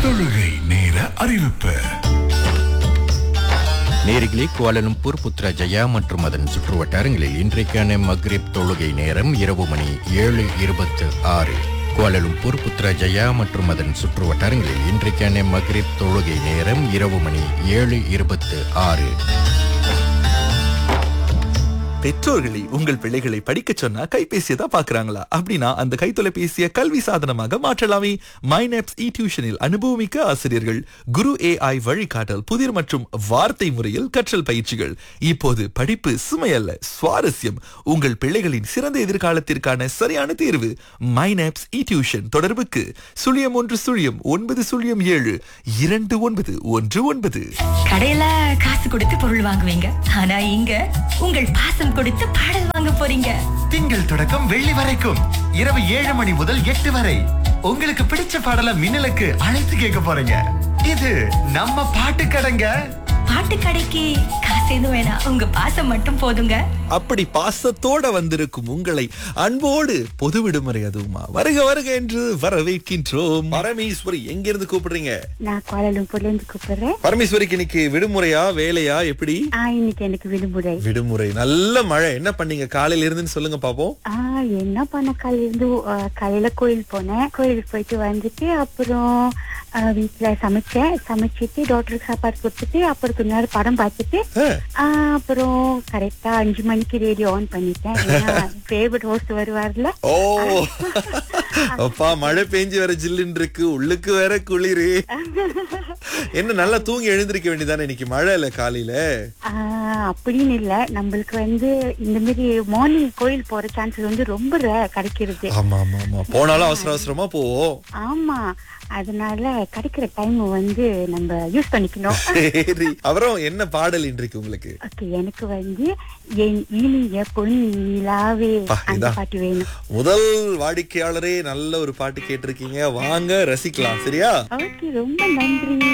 தொழுகை நேர அறிவிப்பு நேரிகளே குவாலலும்பூர் புத்ரா ஜயா மற்றும் அதன் சுற்றுவட்டாரங்களில் இன்றைக்கான மக்ரிப் தொழுகை நேரம் இரவு மணி ஏழு இருபத்து ஆறு குவாலலும்பூர் புத்ரா ஜயா மற்றும் அதன் சுற்றுவட்டாரங்களில் இன்றைக்கான மக்ரிப் தொழுகை நேரம் இரவு மணி ஏழு இருபத்து ஆறு பெற்றோர்களை உங்கள் பிள்ளைகளை படிக்க சொன்னா கைபேசியை தான் பாக்குறாங்களா அப்படின்னா அந்த கைத்தொலைபேசியை கல்வி சாதனமாக மாற்றலாமே மைனப்ஸ் இ டியூஷனில் அனுபவமிக்க ஆசிரியர்கள் குரு ஏஐ வழிகாட்டல் புதிர் மற்றும் வார்த்தை முறையில் கற்றல் பயிற்சிகள் இப்போது படிப்பு சுமையல்ல சுவாரஸ்யம் உங்கள் பிள்ளைகளின் சிறந்த எதிர்காலத்திற்கான சரியான தேர்வு மைனப்ஸ் இ டியூஷன் தொடர்புக்கு சுழியம் ஒன்று சுழியம் ஒன்பது சுழியம் ஏழு இரண்டு ஒன்பது ஒன்று ஒன்பது கடையில காசு கொடுத்து பொருள் வாங்குவீங்க ஆனா இங்க உங்கள் பாசம் கொடுத்து பாடல் வாங்க போறீங்க திங்கள் தொடக்கம் வெள்ளி வரைக்கும் இரவு ஏழு மணி முதல் எட்டு வரை உங்களுக்கு பிடிச்ச பாடல மின்னலுக்கு அழைத்து கேட்க போறீங்க இது நம்ம பாட்டு கடைங்க பாட்டு கடைக்கு காசு எதுவும் வேணாம் உங்க பாசம் மட்டும் போதுங்க அப்படி பாசத்தோட வந்திருக்கும் உங்களை அன்போடு பொது விடுமுறை அதுவுமா வருக வருக என்று வரவேற்கின்றோம் பரமேஸ்வரி எங்க இருந்து கூப்பிடுறீங்க நான் கோலாலம்பூர்ல இருந்து கூப்பிடுறேன் பரமேஸ்வரிக்கு இன்னைக்கு விடுமுறையா வேலையா எப்படி ஆ இன்னைக்கு எனக்கு விடுமுறை விடுமுறை நல்ல மழை என்ன பண்ணீங்க காலையில இருந்துன்னு சொல்லுங்க பாப்போம் ஆ என்ன பண்ண காலையில இருந்து ஆ, காலையில கோயில் போனேன் கோயிலுக்கு போயிட்டு வந்துட்டு அப்புறம் ஆ, வீட்டுல சமைச்சேன் சமைச்சிட்டு டாக்டருக்கு சாப்பாடு கொடுத்துட்டு அப்புறம் கொஞ்ச நேரம் படம் பார்த்துட்டு ஆ, அப்புறம் கரெக்டா அஞ்சு மணிக்கு ரேடியோ ஆன் பண்ணிட்டேன் ஃபேவரட் ஹோஸ்ட் வருவார்ல ஓ அப்பா மழை பெஞ்சு வேற ஜில்லுன்னு இருக்கு உள்ளுக்கு வேற குளிரு என்ன நல்லா தூங்கி எழுந்திருக்க வேண்டியதானே இன்னைக்கு மழை இல்ல காலையில ஆ, அப்படின்னு இல்ல நம்மளுக்கு வந்து இந்த மாதிரி மார்னிங் கோயில் போற சான்சஸ் வந்து ரொம்ப rare கிடைக்கிறது ஆமா ஆமா ஆமா போனாலும் அவசர அவசரமா போவோம் ஆமா அதனால கிடைக்கிற டைம் வந்து நம்ம யூஸ் பண்ணிக்கணும் சரி அப்புறம் என்ன பாடல் இன்றைக்கு உங்களுக்கு ஓகே எனக்கு வந்து என் இனிய பொன் நிலாவே பா, அந்த இதான். பாட்டு வேணும் முதல் வாடிக்கையாளரே நல்ல ஒரு பாட்டு கேட்டிருக்கீங்க வாங்க ரசிக்கலாம் சரியா ஓகே ரொம்ப நன்றி